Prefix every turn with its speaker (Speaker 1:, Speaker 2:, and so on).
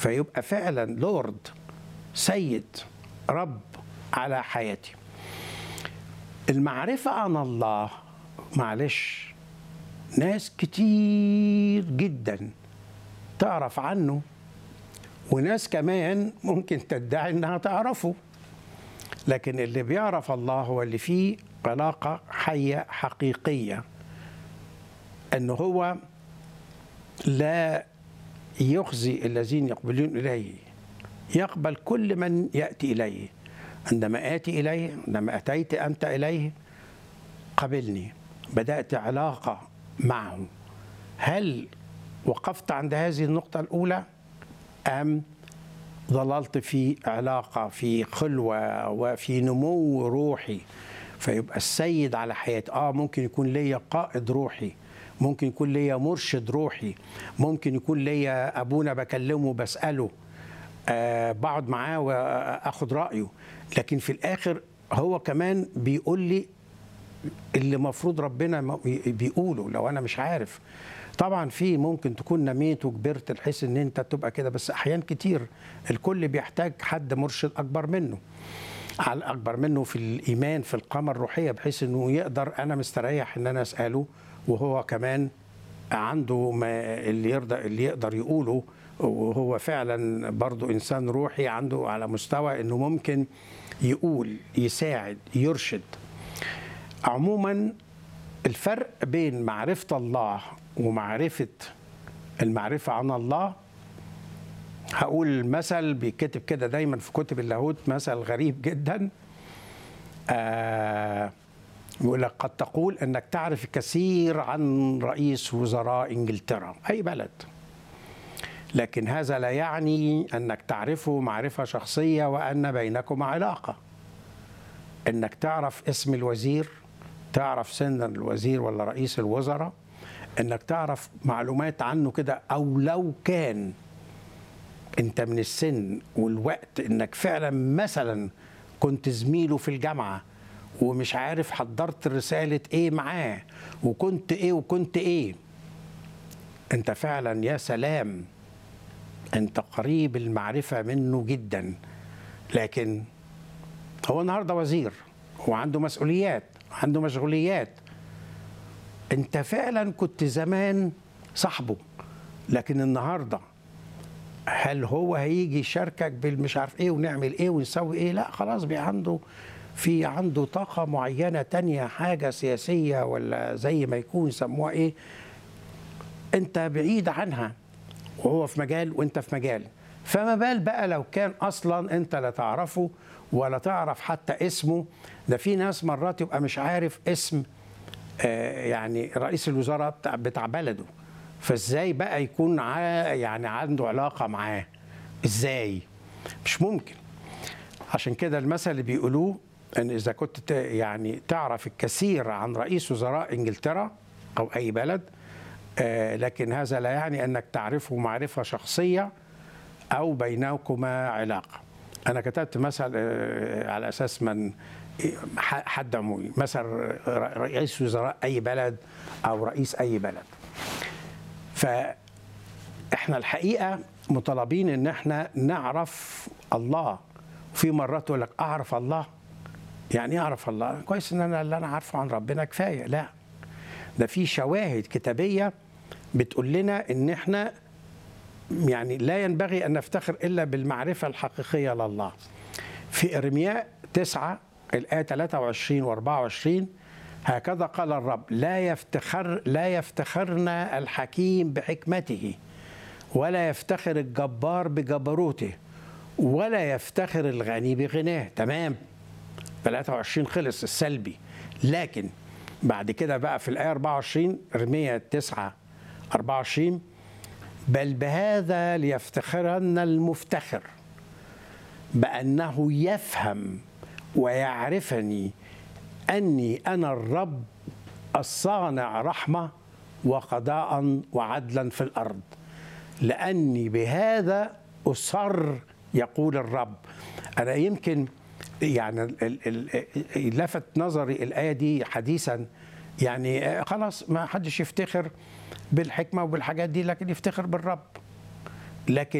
Speaker 1: فيبقى فعلا لورد سيد رب على حياتي المعرفة عن الله معلش ناس كتير جدا تعرف عنه وناس كمان ممكن تدعي انها تعرفه لكن اللي بيعرف الله هو اللي فيه علاقة حية حقيقية أن هو لا يخزي الذين يقبلون إليه يقبل كل من يأتي إليه عندما آتي إليه عندما أتيت أنت إليه قبلني بدأت علاقة معه هل وقفت عند هذه النقطة الأولى أم ظللت في علاقة في خلوة وفي نمو روحي فيبقى السيد على حياتي آه ممكن يكون ليا قائد روحي ممكن يكون ليا مرشد روحي ممكن يكون ليا أبونا بكلمه بسأله آه بقعد معاه وأخد رأيه لكن في الآخر هو كمان بيقول لي اللي مفروض ربنا بيقوله لو أنا مش عارف طبعا في ممكن تكون نميت وكبرت بحيث ان انت تبقى كده بس احيان كتير الكل بيحتاج حد مرشد اكبر منه على اكبر منه في الايمان في القامه الروحيه بحيث انه يقدر انا مستريح ان انا اساله وهو كمان عنده ما اللي يرضى اللي يقدر يقوله وهو فعلا برضه انسان روحي عنده على مستوى انه ممكن يقول يساعد يرشد عموما الفرق بين معرفه الله ومعرفة المعرفة عن الله هقول مثل بيتكتب كده دايما في كتب اللاهوت مثل غريب جدا آه يقول لك قد تقول انك تعرف الكثير عن رئيس وزراء انجلترا اي بلد لكن هذا لا يعني انك تعرفه معرفه شخصيه وان بينكما علاقه انك تعرف اسم الوزير تعرف سن الوزير ولا رئيس الوزراء انك تعرف معلومات عنه كده او لو كان انت من السن والوقت انك فعلا مثلا كنت زميله في الجامعه ومش عارف حضرت رساله ايه معاه وكنت ايه وكنت ايه انت فعلا يا سلام انت قريب المعرفه منه جدا لكن هو النهارده وزير وعنده مسؤوليات عنده مشغوليات انت فعلا كنت زمان صاحبه لكن النهارده هل هو هيجي يشاركك بالمش عارف ايه ونعمل ايه ونسوي ايه لا خلاص بقى عنده في عنده طاقة معينة تانية حاجة سياسية ولا زي ما يكون يسموها ايه انت بعيد عنها وهو في مجال وانت في مجال فما بال بقى لو كان اصلا انت لا تعرفه ولا تعرف حتى اسمه ده في ناس مرات يبقى مش عارف اسم يعني رئيس الوزراء بتاع, بتاع بلده فازاي بقى يكون يعني عنده علاقه معاه ازاي مش ممكن عشان كده المثل اللي بيقولوه ان اذا كنت يعني تعرف الكثير عن رئيس وزراء انجلترا او اي بلد لكن هذا لا يعني انك تعرفه معرفه شخصيه او بينكما علاقه انا كتبت مثل على اساس من حد عمومي مثلا رئيس وزراء اي بلد او رئيس اي بلد فاحنا الحقيقه مطالبين ان احنا نعرف الله في مرات يقول لك اعرف الله يعني اعرف الله كويس ان انا اللي انا عارفه عن ربنا كفايه لا ده في شواهد كتابيه بتقول لنا ان احنا يعني لا ينبغي ان نفتخر الا بالمعرفه الحقيقيه لله في ارمياء تسعه الآية 23 و 24 هكذا قال الرب لا يفتخر لا يفتخرنا الحكيم بحكمته ولا يفتخر الجبار بجبروته ولا يفتخر الغني بغناه تمام 23 خلص السلبي لكن بعد كده بقى في الآية 24 رمية 9 24 بل بهذا ليفتخرن المفتخر بأنه يفهم ويعرفني اني انا الرب الصانع رحمه وقضاء وعدلا في الارض لاني بهذا اصر يقول الرب انا يمكن يعني لفت نظري الايه دي حديثا يعني خلاص ما حدش يفتخر بالحكمه وبالحاجات دي لكن يفتخر بالرب لكن